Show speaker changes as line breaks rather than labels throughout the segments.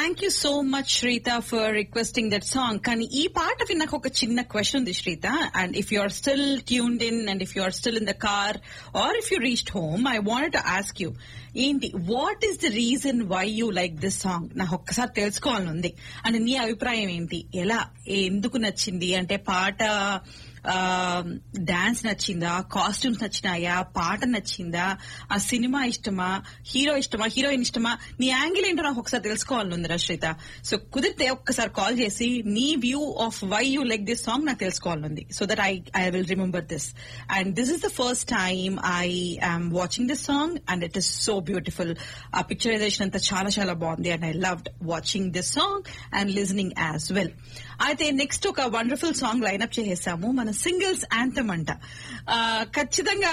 thank you so much Sritha for requesting that song కానీ ఈ పాట విన్నాక ఒక చిన్న క్వశ్చన్ ఉంది Sritha and if you are still tuned in and if you are still in the car or if you reached home I want to ask you ఏంటి what is the reason why you like this song నాకు ఒక్కసారి తెలుసుకోవాలని ఉంది అంటే నీ అభిప్రాయం ఏంటి ఎలా ఎందుకు నచ్చింది అంటే పాట డాన్స్ నచ్చిందా కాస్ట్యూమ్స్ నచ్చినాయా పాట నచ్చిందా ఆ సినిమా ఇష్టమా హీరో ఇష్టమా హీరోయిన్ ఇష్టమా నీ యాంగిల్ ఏంటో నాకు ఒకసారి తెలుసుకోవాలని ఉంది రశ్రిత సో కుదిరితే ఒక్కసారి కాల్ చేసి నీ view of why you like this song నాకు తెలుసుకోవాలని ఉంది so that I I will remember this and this is the first time I am watching this song and it is so beautiful ఆ picturisation అంతా చాలా చాలా బాగుంది and I loved watching this song and listening as well అయితే next ఒక wonderful song lineup చేసేసాము మన singles anthem అంట ఆ, ఖచ్చితంగా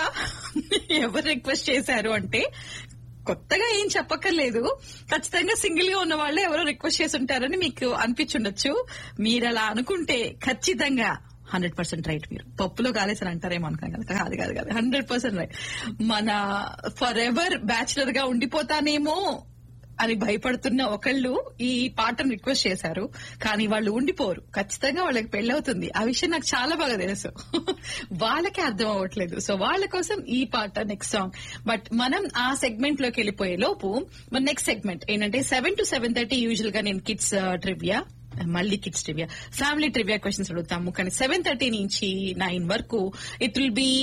ఎవరు రిక్వెస్ట్ చేశారు అంటే కొత్తగా ఏం చెప్పక్కర్లేదు ఖచ్చితంగా సింగిల్ గా ఉన్న వాళ్ళే ఎవరో రిక్వెస్ట్ చేసి ఉంటారని మీకు అనిపించుండొచ్చు మీరు అలా అనుకుంటే ఖచ్చితంగా హండ్రెడ్ పర్సెంట్ రైట్ మీరు పప్పులో కాలేసని అంటారేమో అనుకోం కదా కాదు కాదు కాదు హండ్రెడ్ పర్సెంట్ రైట్ మన ఫర్ ఎవర్ బ్యాచులర్ గా ఉండిపోతానేమో అని భయపడుతున్న ఒకళ్ళు ఈ పాటను రిక్వెస్ట్ చేశారు కానీ వాళ్ళు ఉండిపోరు ఖచ్చితంగా వాళ్ళకి పెళ్ళవుతుంది ఆ విషయం నాకు చాలా బాగా తెలుసు వాళ్ళకే అర్థం అవ్వట్లేదు సో వాళ్ళ కోసం ఈ పాట నెక్స్ట్ సాంగ్ బట్ మనం ఆ సెగ్మెంట్ లోకి వెళ్ళిపోయే లోపు మన నెక్స్ట్ సెగ్మెంట్ ఏంటంటే seven to seven thirty usual గా నేను కిడ్స్ ట్రివియా మళ్ళీ kids trivia family trivia questions అడుగుతాము కానీ సెవెన్ థర్టీ నుంచి నైన్ వరకు ఇట్ విల్ బి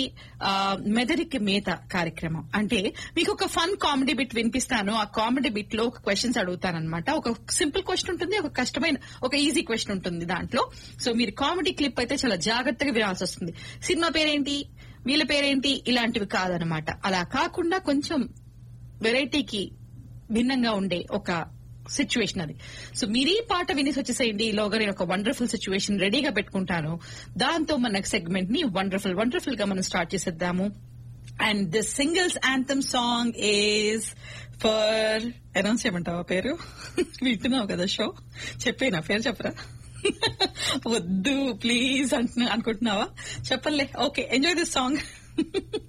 మెదడికి మేత కార్యక్రమం అంటే మీకు ఒక ఫన్ కామెడీ బిట్ వినిపిస్తాను ఆ కామెడీ బిట్ లో ఒక క్వశ్చన్స్ అడుగుతానన్నమాట ఒక సింపుల్ క్వశ్చన్ ఉంటుంది ఒక కష్టమైన ఒక ఈజీ క్వశ్చన్ ఉంటుంది దాంట్లో సో మీరు కామెడీ క్లిప్ అయితే చాలా జాగ్రత్తగా వినాల్సి వస్తుంది సినిమా పేరేంటి వీళ్ళ పేరేంటి ఇలాంటివి కాదనమాట అలా కాకుండా కొంచెం వెరైటీకి భిన్నంగా ఉండే ఒక సిచ్యువేషన్ అది సో మీరు ఈ పాట వినేసి వచ్చేసేయండి ఈలోగా నేను ఒక వండర్ఫుల్ సిచ్యువేషన్ రెడీగా పెట్టుకుంటాను దాంతో మన సెగ్మెంట్ ని వండర్ఫుల్ వండర్ఫుల్ గా మనం స్టార్ట్ చేసేద్దాము and the singles anthem song is for announce చేయమంటావా పేరు వింటున్నావు కదా షో చెప్పేనా పేరు చెప్పరా వద్దు ప్లీజ్ అంటున్నా అనుకుంటున్నావా చెప్పలే ఓకే ఎంజాయ్ దిస్ సాంగ్